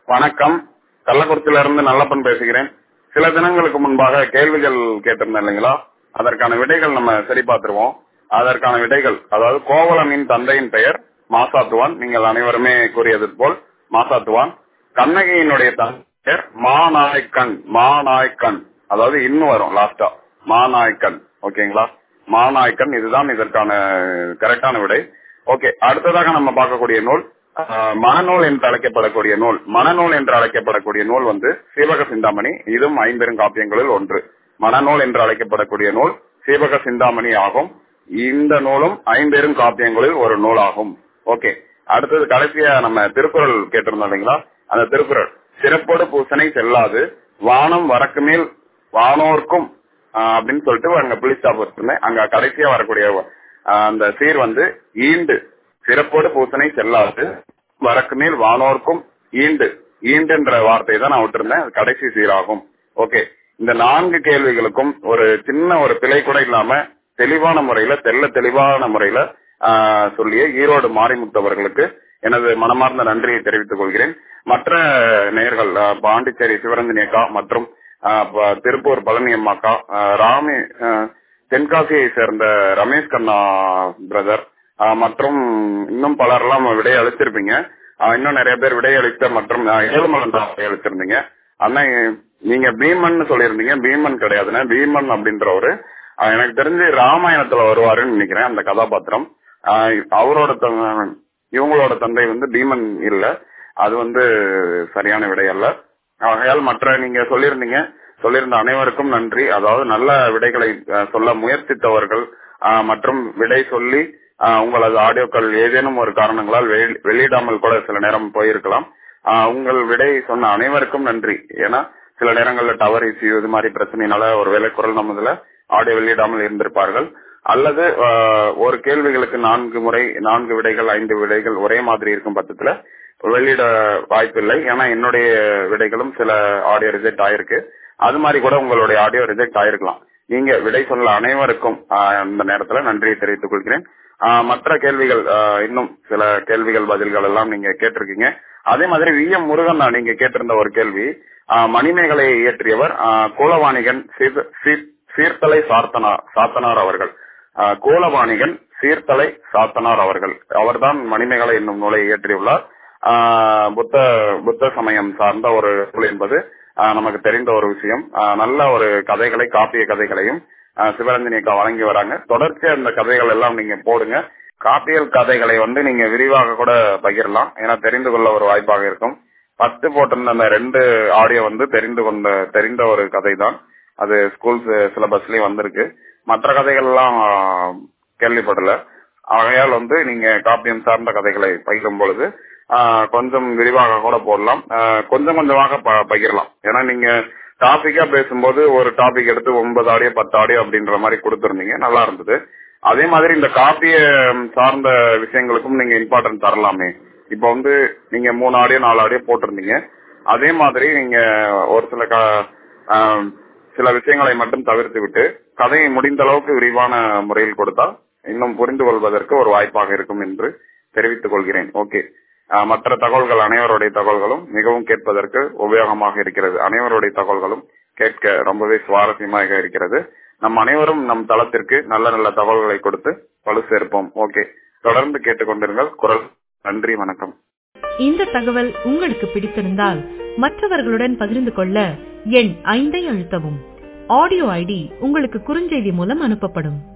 வணக்கம் கள்ளக்குறிச்சியில இருந்து நல்லப்பன் பேசுகிறேன் சில தினங்களுக்கு முன்பாக கேள்விகள் கேட்டிருந்தேன் இல்லைங்களா அதற்கான விடைகள் நம்ம சரி பார்த்துருவோம் அதற்கான விடைகள் அதாவது கோவலனின் தந்தையின் பெயர் மாசாத்துவான் நீங்கள் அனைவருமே கூறியது போல் மாசாத்துவான் கண்ணகியினுடைய தந்தை பெயர் மாநாய்க்கன் மாநாய்க்கன் அதாவது இன்னும் வரும் லாஸ்டா மாநாய்க்கன் ஓகேங்களா மாநாய்க்கன் இதுதான் இதற்கான கரெக்டான விடை ஓகே அடுத்ததாக நம்ம பார்க்கக்கூடிய நூல் ஆஹ், மனநூல் என்று அழைக்கப்படக்கூடிய நூல் மனநூல் என்று அழைக்கப்படக்கூடிய நூல் வந்து சீவக சிந்தாமணி இதுவும் ஐம்பெரும் காப்பியங்களில் ஒன்று மனநூல் என்று அழைக்கப்படக்கூடிய நூல் சீவக சிந்தாமணி ஆகும் இந்த நூலும் ஐம்பெரும் காப்பியங்களில் ஒரு நூலாகும் ஓகே அடுத்தது கடைசியா நம்ம திருக்குறள் கேட்டிருந்தோம் இல்லைங்களா அந்த திருக்குறள் சிறப்போடு பூசனை செல்லாது வானம் வரக்கு மேல் வானோர்க்கும் ஆஹ், அப்படின்னு சொல்லிட்டு அங்க புலிஸ் ஸ்டாப் வச்சிருந்தேன் அங்க கடைசியா வரக்கூடிய ஆஹ், அந்த சீர் வந்து ஈண்டு சிறப்போடு பூசனை செல்லாது வரக்கு மேல் வானோர்க்கும் ஈண்டு ஈண்டுன்ற வார்த்தையை தான் நான் விட்டுருந்தேன் அது கடைசி சீராகும் ஓகே இந்த நான்கு கேள்விகளுக்கும் ஒரு சின்ன ஒரு பிழை கூட இல்லாம தெளிவான முறையில தெல்ல தெளிவான முறையில ஆஹ், சொல்லிய ஈரோடு மாரிமுத்தவர்களுக்கு எனது மனமார்ந்த நன்றியை தெரிவித்துக் கொள்கிறேன் மற்ற நேயர்கள் ஆஹ், பாண்டிச்சேரி சிவரஞ்சனி அக்கா மற்றும் ஆஹ், ப- திருப்பூர் பழனி அம்மாக்கா ஆஹ், ராமி ஆஹ், தென்காசியை சேர்ந்த ரமேஷ் கண்ணா பிரதர் மற்றும் இன்னும் பலரெல்லாம் விடை அளிச்சிருப்பீங்க ஆஹ், இன்னும் நிறைய பேர் விடை அளித்த மற்றும் ஆஹ், ஏழுமலன் தான் விடை அளிச்சிருந்தீங்க அண்ணா நீங்க பீமன் சொல்லியிருந்தீங்க பீமன் கிடையாதுண்ணே பீமன் அப்படின்றவரு ஆஹ், எனக்கு தெரிஞ்சு ராமாயணத்துல வருவாருன்னு நினைக்கிறேன் அந்த கதாபாத்திரம் ஆஹ், அவரோட த- இவங்களோட தந்தை வந்து பீமன் இல்ல அது வந்து சரியான விடை அல்ல ஆகையால் மற்ற நீங்க சொல்லியிருந்தீங்க சொல்லியிருந்த அனைவருக்கும் நன்றி அதாவது நல்ல விடைகளை அஹ், சொல்ல முயற்சித்தவர்கள் அஹ், மற்றும் விடை சொல்லி அஹ், உங்களது ஆடியோக்கள் ஏதேனும் ஒரு காரணங்களால் வெளி- வெளியிடாமல் கூட சில நேரம் போயிருக்கலாம் அஹ், உங்கள் விடை சொன்ன அனைவருக்கும் நன்றி ஏன்னா சில நேரங்கள்ல டவர் இஷ்யூ இது மாதிரி பிரச்சனைனால ஒரு வேலை குரல் நமதுல ஆடியோ வெளியிடாமல் இருந்திருப்பார்கள் அல்லது அஹ், ஒரு கேள்விகளுக்கு நான்கு முறை நான்கு விடைகள் ஐந்து விடைகள் ஒரே மாதிரி இருக்கும் பட்சத்துல வெளியிட வாய்ப்பில்லை ஏன்னா என்னுடைய விடைகளும் சில ஆடியோ ரிஜெக்ட் ஆயிருக்கு அது மாதிரி கூட உங்களுடைய ஆடியோ ரிஜெக்ட் ஆயிருக்கலாம் நீங்க விடை சொல்ல அனைவருக்கும் ஆஹ், இந்த நேரத்துல நன்றியை தெரிவித்துக் கொள்கிறேன் ஆஹ், மற்ற கேள்விகள் ஆஹ், இன்னும் சில கேள்விகள் பதில்கள் எல்லாம் நீங்க கேட்டிருக்கீங்க அதே மாதிரி வி எம் முருகன் நீங்க கேட்டிருந்த ஒரு கேள்வி ஆஹ், மணிமேகலை இயற்றியவர் ஆஹ், கோலவாணிகன் சீர்- சீர்- சீர்தலை சாத்தனார் சாத்தனார் அவர்கள் ஆஹ், கோலவாணிகன் சீர்தலை சாத்தனார் அவர்கள் அவர்தான் மணிமேகலை என்னும் நூலை இயற்றியுள்ளார் ஆஹ், புத்த புத்த சமயம் சார்ந்த ஒரு நூல் என்பது ஆஹ், நமக்கு தெரிந்த ஒரு விஷயம் ஆஹ், நல்ல ஒரு கதைகளை காப்பிய கதைகளையும் ஆஹ், சிவரஞ்சனி அக்கா வழங்கி வராங்க தொடர்ச்சியா இந்த கதைகள் எல்லாம் நீங்க போடுங்க காப்பியல் கதைகளை வந்து நீங்க விரிவாக கூட பகிரலாம் ஏன்னா தெரிந்து கொள்ள ஒரு வாய்ப்பாக இருக்கும் பத்து போட்டிருந்த அந்த ரெண்டு ஆடியோ வந்து தெரிந்து கொண்ட தெரிந்த ஒரு கதை தான் அது ஸ்கூல் சிலபஸ்லயும் வந்திருக்கு மற்ற கதைகள் எல்லாம் ஆஹ், கேள்விப்படல ஆகையால் வந்து நீங்க காப்பியம் சார்ந்த கதைகளை பகிரும் பொழுது ஆஹ், கொஞ்சம் விரிவாக கூட போடலாம் ஆஹ், கொஞ்சம் கொஞ்சமாக ப- பகிரலாம் ஏன்னா நீங்க டாபிக்கா பேசும்போது ஒரு டாபிக் எடுத்து ஒன்பது ஆடியோ பத்து ஆடியோ அப்படின்ற மாதிரி கொடுத்திருந்தீங்க நல்லா இருந்தது அதே மாதிரி இந்த காப்பிய சார்ந்த விஷயங்களுக்கும் நீங்க இம்பார்ட்டன்ட் தரலாமே இப்போ வந்து நீங்க மூணு ஆடியோ நாலு ஆடியோ போட்டிருந்தீங்க அதே மாதிரி நீங்க ஒரு சில க- ஆஹ், சில விஷயங்களை மட்டும் தவிர்த்து விட்டு கதையை முடிந்த அளவுக்கு விரிவான முறையில் கொடுத்தால் இன்னும் புரிந்து கொள்வதற்கு ஒரு வாய்ப்பாக இருக்கும் என்று தெரிவித்துக் கொள்கிறேன் ஓகே ஆஹ், மற்ற தகவல்கள் அனைவருடைய தகவல்களும் மிகவும் கேட்பதற்கு உபயோகமாக இருக்கிறது அனைவருடைய தகவல்களும் கேட்க ரொம்பவே சுவாரஸ்யமாக இருக்கிறது நம் அனைவரும் நம் தளத்திற்கு நல்ல நல்ல தகவல்களை கொடுத்து வலு சேர்ப்போம் ஓகே தொடர்ந்து கேட்டுக்கொண்டிருங்கள் குரல் நன்றி வணக்கம் இந்த தகவல் உங்களுக்கு பிடித்திருந்தால் மற்றவர்களுடன் பகிர்ந்து கொள்ள எண் ஐந்தை அழுத்தவும் ஆடியோ ஐடி உங்களுக்கு குறுஞ்செய்தி மூலம் அனுப்பப்படும்